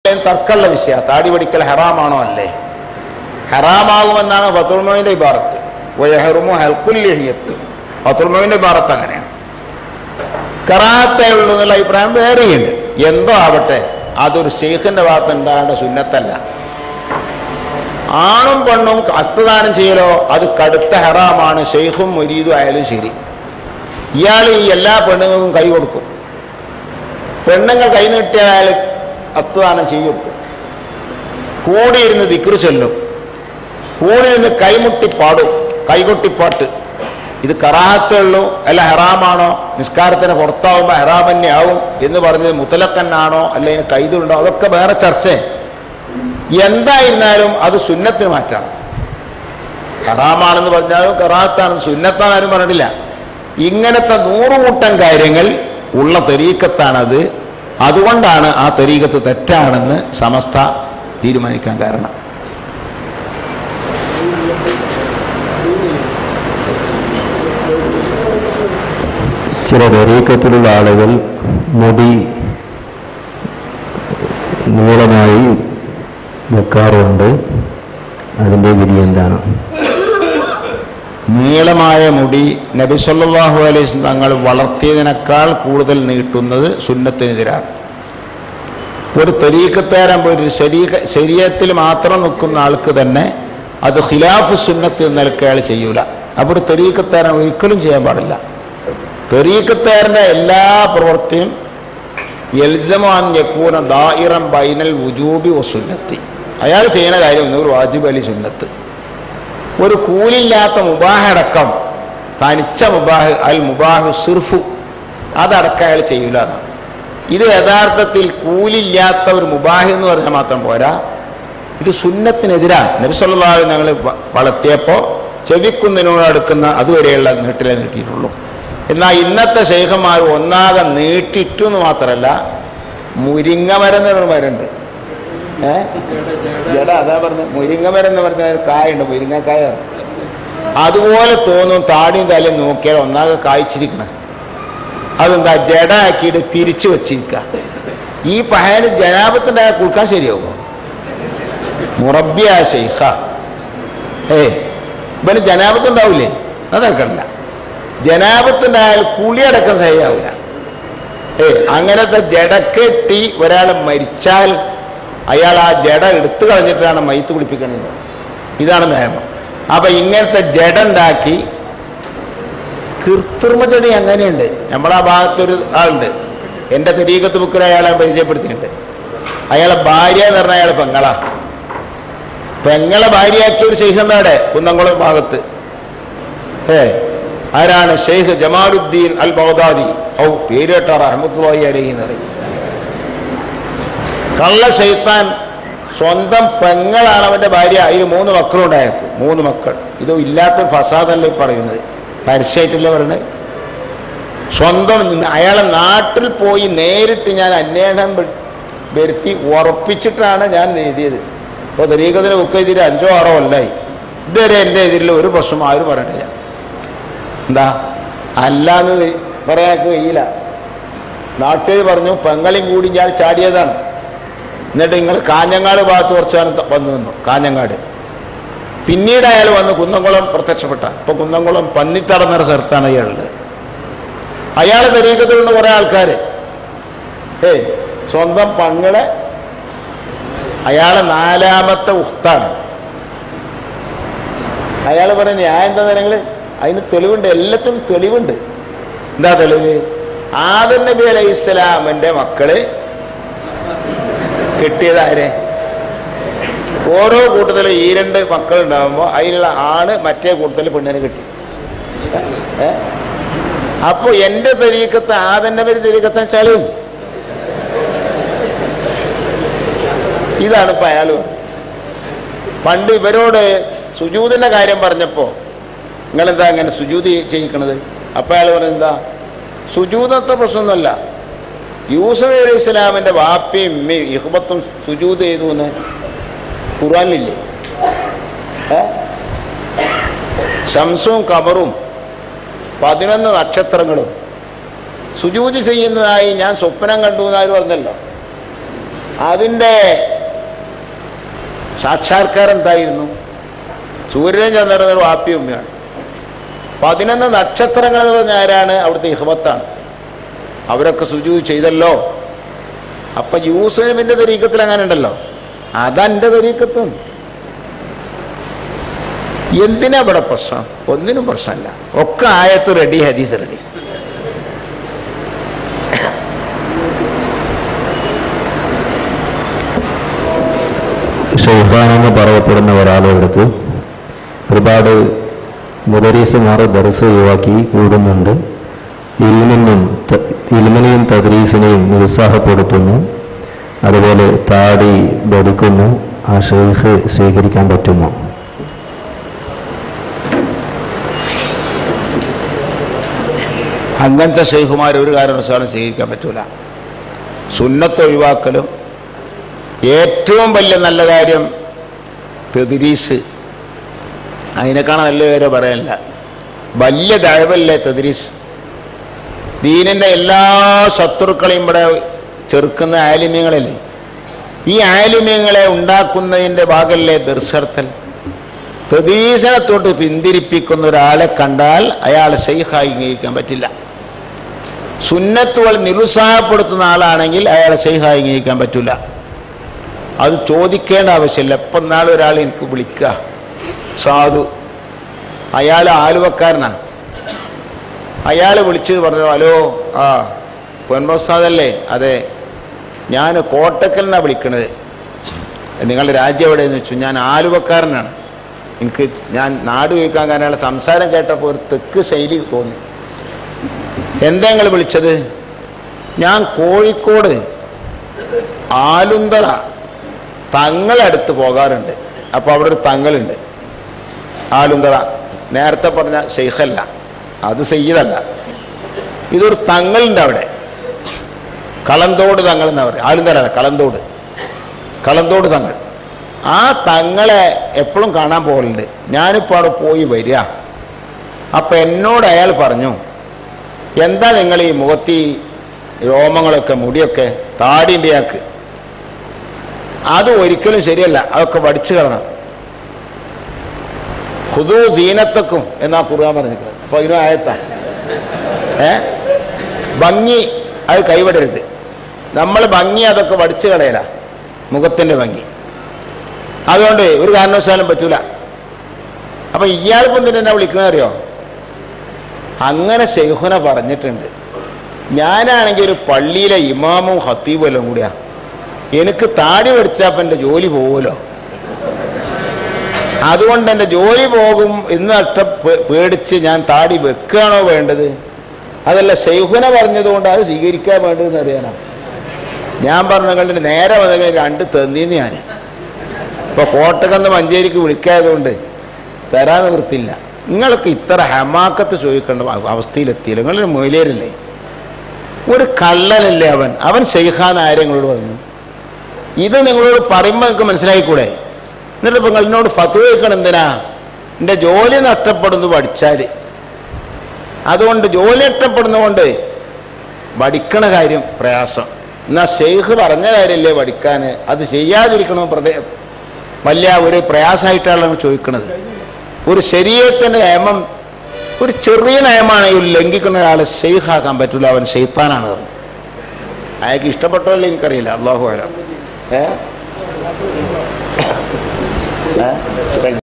ഇല്ലേ തർക്കമുള്ള വിഷയ താടി പഠിക്കൽ ഹറാമാണോ അല്ലേ ഹറാമാകുമെന്നാണ് ഫത്തുൽമോവിന്റെ ഇബാറത്ത് വയഹറുമു ഹൽക്കുല്യഹിയത്ത് ഫത്തുൽമോവിന്റെ ഇബാറത്ത് അങ്ങനെയാണ് കറാത്തേ ഉള്ളൂ എന്നുള്ള അഭിപ്രായം വേറെയുണ്ട് എന്തോ ആവട്ടെ അതൊരു ഷെയ്ഖിന്റെ ഭാഗത്ത് ഉണ്ടാകേണ്ട സുന്നത്തല്ല ആണും പെണ്ണും ഹസ്തദാനം ചെയ്യലോ അത് കടുത്ത ഹറാമാണ് ഷെയ്ഖും മുരീദും ആയാലും ശരി ഇയാൾ ഈ എല്ലാ പെണ്ണുങ്ങൾക്കും കൈ കൊടുക്കും പെണ്ണുങ്ങൾ കൈ നീട്ടിയാൽ ഹസ്തദാനം ചെയ്യും കൂടിയിരുന്ന് ദിക്റ് ചൊല്ലും കൂടിയിരുന്ന് കൈമുട്ടി പാടും കൈകൊട്ടിപ്പാട്ട് ഇത് കറാഹത്തേ ഉള്ളൂ അല്ല ഹറാമാണോ നിസ്കാരത്തിന് പുറത്താവുമ്പോൾ ഹറാം തന്നെ ആവും എന്ന് പറഞ്ഞത് മുത്തലക്കന്നാണോ അല്ലെങ്കിൽ കൈതുണ്ടോ അതൊക്കെ വേറെ ചർച്ച എന്തായിരുന്നാലും അത് സുന്നത്തിന് മാറ്റാണ് ഹറാമാണെന്ന് പറഞ്ഞാലും കറാത്താണെന്ന് സുന്നത്താണെന്ന് പറഞ്ഞിട്ടില്ല ഇങ്ങനത്തെ നൂറുകൂട്ടം കാര്യങ്ങൾ ഉള്ള തെരീക്കത്താണത് അതുകൊണ്ടാണ് ആ തെരീക്കത്ത് തെറ്റാണെന്ന് സമസ്ത തീരുമാനിക്കാൻ കാരണം ചില ദരീക്കത്തിലുള്ള ആളുകൾ മുടി നീളമായി വെക്കാറുണ്ട് അതിൻ്റെ വിധി എന്താണ് നീളമായ മുടി നബി സല്ലല്ലാഹു അലൈഹി വസല്ലം തങ്ങൾ വളർത്തിയതിനേക്കാൾ കൂടുതൽ നീട്ടുന്നത് സുന്നത്തിനെതിരാണ് ഒരു തെരീക്കത്തേരം ഒരു ശരീര ശരീരത്തിൽ മാത്രം നിൽക്കുന്ന ആൾക്ക് തന്നെ അത് ഖിലാഫ് സുന്നത്ത് എന്ന നിലക്ക് അയാൾ ചെയ്യൂല അപ്പോൾ ഒരു തെരീക്കത്തേരം ഒരിക്കലും ചെയ്യാൻ പാടില്ല തെരീക്കത്തേരൻ്റെ എല്ലാ പ്രവൃത്തിയും എൽസമാൻ യക്കൂന ദായിറം ബൈനൽ വുജൂബി ഒ സുന്നത്തി അയാൾ ചെയ്യുന്ന കാര്യം ഒന്ന് ഒരു വാജിബ് അലി സുന്നത്ത് ഒരു കൂലില്ലാത്ത മുബാഹടക്കം തനിച്ച മുബാഹ് അൽ മുബാഹു സിർഫു അതടക്കം അയാൾ ചെയ്യൂല എന്നാണ്. ഇത് യഥാർത്ഥത്തിൽ കൂലില്ലാത്ത ഒരു മുബാഹ് എന്ന് പറഞ്ഞാൽ മാത്രം പോരാ ഇത് സുന്നത്തിനെതിരാണ് നബിസ്വല്ലാഹു ഞങ്ങൾ വളർത്തിയപ്പോൾ ചെവിക്കുന്നിനോട് അടുക്കുന്ന അതുവരെയുള്ള നീട്ടിലെ നീട്ടിയിട്ടുള്ളൂ എന്നാൽ ഇന്നത്തെ ശേഖന്മാർ ഒന്നാകെ നീട്ടിട്ടു എന്ന് മാത്രമല്ല മുരിങ്ങ മരം എന്നൊരു മരമുണ്ട് ഏ ജഡ അതാ പറഞ്ഞത് മുരിങ്ങ മരം എന്ന് പറഞ്ഞ ഒരു കായുണ്ട് മുരിങ്ങക്കായ അതുപോലെ തോന്നും താടിയും തലയും നോക്കിയാൽ ഒന്നാകെ കായ്ച്ചിരിക്കണം അതെന്താ ജഡ ആക്കിയിട്ട് പിരിച്ചു വച്ചിരിക്കുക ഈ പഹയന് ജനാപത്തിന്റെ കുളിക്കാൻ ശരിയാവുമോ മുറബിയ ഷെയ്ഖ ഏ ഇവന് ജനാപത്തുണ്ടാവില്ലേ അതെടുക്കണ്ട ജനാപത്തുണ്ടായാൽ കുളിയടക്കം ശരിയാവില്ല ഏ അങ്ങനത്തെ ജടക്കെട്ടി ഒരാൾ മരിച്ചാൽ അയാൾ ആ ജട എടുത്തു കളഞ്ഞിട്ടാണ് മയ്യത്ത് കുളിപ്പിക്കുന്നത് ഇതാണ് നിയമം അപ്പൊ ഇങ്ങനത്തെ ജട ഉണ്ടാക്കി കൃത്രിമ ചെടി അങ്ങനെയുണ്ട് നമ്മളെ ആ ഭാഗത്തൊരു ആളുണ്ട് എൻ്റെ തെരീകത്ത് ബുക്കിൽ അയാളെ പരിചയപ്പെടുത്തിയിട്ടുണ്ട് അയാളെ ഭാര്യ എന്ന് പറഞ്ഞാൽ അയാൾ പെങ്ങളാ പെങ്ങളെ ഭാര്യയാക്കിയ ഒരു ശൈഖുണ്ട് അവിടെ കുന്നംകുളം ഭാഗത്ത് ഏ ആരാണ് ഷെയ്ഖ് ജമാലുദ്ദീൻ അൽ ബൗദാദി ഔ പേര് കേട്ടാ റഹ്മത്തുള്ളാഹി അലൈഹി എന്ന് പറയും കള്ള ശൈത്താൻ സ്വന്തം പെങ്ങളാണ് അവന്റെ ഭാര്യ അതിന് മൂന്ന് മക്കളുണ്ടായത് മൂന്ന് മക്കൾ ഇത് ഇല്ലാത്തൊരു ഫസാദല്ല ഈ പറയുന്നത് പരസ്യമായിട്ടല്ല പറയുന്നത് സ്വന്തം അയാളെ നാട്ടിൽ പോയി നേരിട്ട് ഞാൻ അന്വേഷണം വെ- വരുത്തി ഉറപ്പിച്ചിട്ടാണ് ഞാൻ എഴുതിയത് ഇപ്പോൾ ദരീകത്തിന് ബുക്ക് ചെയ്തിട്ട് അഞ്ചോ ആറോ കൊല്ലായി ഇതുവരെ എൻ്റെ എതിരിൽ ഒരു പ്രശ്നം ആരും പറഞ്ഞിട്ടില്ല എന്താ അല്ലാന്ന് പറയാൻ കഴിയില്ല നാട്ടുകാർ പറഞ്ഞു പെങ്ങളെയും കൂടി ഞാൻ ചാടിയതാണ് എന്നിട്ട് നിങ്ങൾ കാഞ്ഞങ്ങാട് ഭാഗത്ത് കുറച്ചാണ് ത- വന്നു നിന്നു കാഞ്ഞങ്ങാട് പിന്നീട് അയാൾ വന്ന് കുന്നംകുളം പ്രത്യക്ഷപ്പെട്ട ഇപ്പൊ കുന്നംകുളം പന്നിത്തട എന്ന സ്ഥലത്താണ് അയാളുള്ളത് അയാൾ തെരീക്കത്തിലുള്ള കുറെ ആൾക്കാർ ഏ സ്വന്തം പങ്ങളെ അയാളെ നാലാമത്തെ ഉസ്താണ് അയാൾ പറയുന്നത് ഞാൻ എന്താ നിങ്ങൾ അതിന് തെളിവുണ്ട് എല്ലാത്തിനും തെളിവുണ്ട് എന്താ തെളിവ് ആദം നബി അലൈഹി ഇസ്ലാമിന്റെ മക്കള് കിട്ടിയത് ആരെ ഓരോ കൂട്ടത്തിൽ ഈ രണ്ട് മക്കൾ ഉണ്ടാകുമ്പോൾ അതിലുള്ള ആണ് മറ്റേ കൂട്ടത്തിൽ പെണ്ണിനെ കിട്ടി ഏ അപ്പൊ എന്റെ തെരീക്കത്ത് ആദന്റെ പേര് തെരീക്കത്താൻ ചളിയും ഇതാണ് ഇപ്പൊ അയാൾ പറഞ്ഞത്. പണ്ട് ഇവരോട് സുജൂതിന്റെ കാര്യം പറഞ്ഞപ്പോ നിങ്ങളെന്താ അങ്ങനെ സുജൂത് ചെയ്യിക്കണത് അപ്പൊ അയാൾ പറഞ്ഞ എന്താ സുജൂതത്തെ പ്രശ്നമൊന്നുമല്ല യൂസഫ് അലൈഹി ഇസ്ലാമിന്റെ വാപ്പയും ഉമ്മയും ഇഹ്ബത്തും സുജൂത് ചെയ്തു എന്ന് ഖുറാനിലില്ലേ ഏ? ശംസും കമറും പതിനൊന്ന് നക്ഷത്രങ്ങളും സുജൂത് ചെയ്യുന്നതായി ഞാൻ സ്വപ്നം കണ്ടു എന്നാരും പറഞ്ഞല്ലോ അതിൻ്റെ സാക്ഷാത്കാരം എന്തായിരുന്നു സൂര്യനും ചന്ദ്രനും ഒരു വാപ്പി ഉമ്മയാണ് പതിനൊന്ന് നക്ഷത്രങ്ങൾ എന്ന് പറഞ്ഞ ആരാണ് അവിടുത്തെ ഇഹ്മത്താണ് അവരൊക്കെ സുജു ചെയ്തല്ലോ അപ്പൊ യൂസഫിന്റെ തരീക്കത്തിൽ അങ്ങനെ ഉണ്ടല്ലോ അതെന്റെ തരീക്കത്തും എന്തിനാ ഇവിടെ പ്രശ്നം ഒന്നിനും പ്രശ്നമില്ല ഒക്കെ ആയത്ത് റെഡി ഹദീസ് റെഡി ഷെയ്ഖാനെന്ന് പറയപ്പെടുന്ന ഒരാളെ എടുത്ത് ഒരുപാട് മുദരീസുമാർ ദർസ് ഒഴിവാക്കി കൂടുന്നുണ്ട് ഇൽമിനും ത- ഇൽമിനെയും തദ്രീസിനെയും നിരുത്സാഹപ്പെടുത്തുന്നു അതുപോലെ താടി ഭരിക്കുന്നു ആ ഷെയ്ഖ് സ്വീകരിക്കാൻ പറ്റുമോ അങ്ങനത്തെ ഷെയ്ഖുമാർ ഒരു കാരണവശാലും സ്വീകരിക്കാൻ പറ്റൂല സുന്നത്ത് ഒഴിവാക്കലും ഏറ്റവും വലിയ നല്ല കാര്യം തെതിരീസ് അതിനേക്കാണ് നല്ല കാര്യം പറയാനില്ല വലിയ ദഴവല്ലേ തെതിരീസ് ദീനിൻ്റെ എല്ലാ ശത്രുക്കളെയും ഇവിടെ ചെറുക്കുന്ന ആലിമ്യങ്ങളല്ലേ ഈ ആലിമ്യങ്ങളെ ഉണ്ടാക്കുന്നതിൻ്റെ ഭാഗമല്ലേ ദർശർത്തൽ തെതീസനെ തൊട്ട് പിന്തിരിപ്പിക്കുന്ന ഒരാളെ കണ്ടാൽ അയാൾ ഷെയ്ഖായി അംഗീകരിക്കാൻ പറ്റില്ല സുന്നത്തുകൾ നിരുത്സാഹപ്പെടുത്തുന്ന ആളാണെങ്കിൽ അയാളെ ഷെയ്ഖായി അംഗീകരിക്കാൻ പറ്റില്ല അത് ചോദിക്കേണ്ട ആവശ്യമില്ല എപ്പം നാളെ ഒരാൾ എനിക്ക് വിളിക്കുക സാധു അയാൾ ആലുവക്കാരനാ അയാൾ വിളിച്ച് പറഞ്ഞു ഹലോ ആ പൊൻമോസ്താദല്ലേ അതെ ഞാൻ കോട്ടക്കലിനാണ് വിളിക്കണത് നിങ്ങളുടെ രാജ്യം എവിടെയെന്ന് വെച്ചു ഞാൻ ആലുവക്കാരനാണ് എനിക്ക് ഞാൻ നാട് ചോദിക്കാൻ കാരണം അയാളെ സംസാരം കേട്ടപ്പോൾ ഒരു തെക്ക് ശൈലി തോന്നി എന്താ നിങ്ങൾ വിളിച്ചത് ഞാൻ കോഴിക്കോട് ആലുന്തറ തങ്ങളടുത്ത് പോകാറുണ്ട് അപ്പോൾ അവിടെ ഒരു തങ്ങളുണ്ട് ആലുന്തറ നേരത്തെ പറഞ്ഞ ഷെയ്ഖല്ല അത് സയ്യിദല്ല ഇതൊരു തങ്ങളുണ്ട് അവിടെ കളന്തോട് തങ്ങൾ എന്നാ പറയുക ആലുന്തറ അല്ല കളന്തോട് കളന്തോട് തങ്ങൾ ആ തങ്ങളെ എപ്പോഴും കാണാൻ പോകലുണ്ട് ഞാനിപ്പോൾ അവിടെ പോയി വരിക അപ്പം എന്നോട് അയാൾ പറഞ്ഞു എന്താ നിങ്ങൾ ഈ മുഖത്തി രോമങ്ങളൊക്കെ മുടിയൊക്കെ താടിൻ്റെ ആക്ക് അത് ഒരിക്കലും ശരിയല്ല അതൊക്കെ വടിച്ചു കളണം ഹുദു സീനത്തക്കും എന്നാ ഖുർആൻ പറഞ്ഞിരിക്കുന്നത് അപ്പൊ ഇതിനും ആയത്താ ഏ ഭംഗി അത് കൈവിടരുത് നമ്മൾ ഭംഗി അതൊക്കെ വടിച്ചു കളയല മുഖത്തിന്റെ ഭംഗി അതുകൊണ്ട് ഒരു കാരണവശാലും പറ്റൂല അപ്പൊ ഇയാളിപ്പം എന്തിനാ എന്നെ വിളിക്കണത് അറിയോ അങ്ങനെ ഷെയ്ഖുന പറഞ്ഞിട്ടുണ്ട് ഞാനാണെങ്കിൽ ഒരു പള്ളിയിലെ ഇമാമും ഹത്തീബും എല്ലാം കൂടിയാ എനിക്ക് താടി പഠിച്ചപ്പം എൻ്റെ ജോലി പോകുമല്ലോ അതുകൊണ്ട് എൻ്റെ ജോലി പോകും എന്ന് അട്ട പേ- പേടിച്ച് ഞാൻ താടി വെക്കുകയാണോ വേണ്ടത് അതല്ല ഷെയ്ഖുന പറഞ്ഞതുകൊണ്ട് അത് സ്വീകരിക്കാൻ വേണ്ടതെന്ന് അറിയാനാ ഞാൻ പറഞ്ഞു നിങ്ങളുടെ നേരെ വന്നെങ്കിൽ രണ്ട് തെന്നീന്ന് ഞാൻ ഇപ്പൊ കോട്ടകന്ന് മഞ്ചേരിക്ക് വിളിക്കായതുകൊണ്ട് തരാൻ നിവൃത്തില്ല നിങ്ങൾക്ക് ഇത്ര ഹമാക്കത്ത് ചോദിക്കേണ്ട അവ- അവസ്ഥയിലെത്തിയില്ല നിങ്ങളൊരു മൊയിലേരല്ലേ ഒരു കള്ളനല്ലേ അവൻ അവൻ ഷെയ്ഖാൻ ആരെങ്ങളോട് പറഞ്ഞു ഇത് നിങ്ങളോട് പറയുമ്പോൾ നിങ്ങൾക്ക് മനസ്സിലായിക്കൂടെ എന്നിട്ട് ഇപ്പം നിങ്ങൾ എന്നോട് ഫത്വ ചോദിക്കണം എന്തിനാ എൻ്റെ ജോലി നഷ്ടപ്പെടുന്നു പഠിച്ചാൽ അതുകൊണ്ട് ജോലി നഷ്ടപ്പെടുന്നതുകൊണ്ട് പഠിക്കണ കാര്യം പ്രയാസം എന്നാൽ ഷെയ്ഖ് പറഞ്ഞ കാര്യമല്ലേ പഠിക്കാൻ അത് ചെയ്യാതിരിക്കണോ പ്രദേ വലിയ ഒരു പ്രയാസമായിട്ടാണ് നമ്മൾ ചോദിക്കുന്നത് ഒരു ശരീരത്തിൻ്റെ നിയമം ഒരു ചെറിയ നിയമമാണ് ഈ ലംഘിക്കുന്ന ഒരാളെ ഷെയ്ഖാക്കാൻ പറ്റില്ല അവൻ ഷെയ്ത്താനാണ് അയാൾക്ക് ഇഷ്ടപ്പെട്ടല്ലോ എനിക്കറിയില്ല അള്ളാഹു ആലം ഏ ഏ